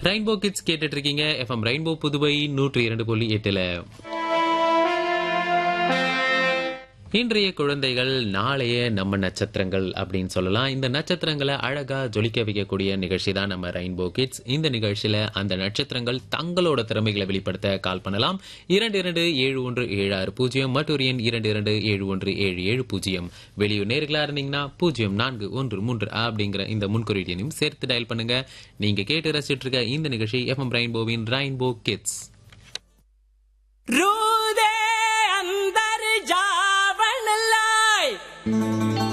rainbow kids கேட்டுட்டு இருக்கீங்க FM rainbow Puduvai நூற்றி இரண்டு புள்ளி எட்டுல இன்றைய குழந்தைகள் நாளைய நம்ம நட்சத்திரங்கள் அப்படின்னு சொல்லலாம் இந்த நட்சத்திரங்களை அழகா ஜொலிக்க வைக்கக்கூடிய நிகழ்ச்சி தான் நம்ம ரெயின்போ கிட்ஸ் இந்த நிகழ்ச்சியில அந்த நட்சத்திரங்கள் தங்களோட திறமைகளை வெளிப்படுத்த கால் பண்ணலாம் இரண்டு இரண்டு ஏழு ஒன்று ஏழு ஆறு பூஜ்ஜியம் மற்றொரு எண் இரண்டு இரண்டு ஏழு ஒன்று ஏழு ஏழு பூஜ்ஜியம் வெளியூர் நேர்களா இருந்தீங்கன்னா பூஜ்ஜியம் நான்கு ஒன்று மூன்று அப்படிங்கிற இந்த முன்குறியீட்டையும் சேர்த்து டயல் பண்ணுங்க நீங்க கேட்டு ரசிச்சிட்டு இருக்க இந்த நிகழ்ச்சி எஃப்எம் ரெயின்போவின் ரெயின்போ கிட்ஸ் रूदे अंदर जावन लाए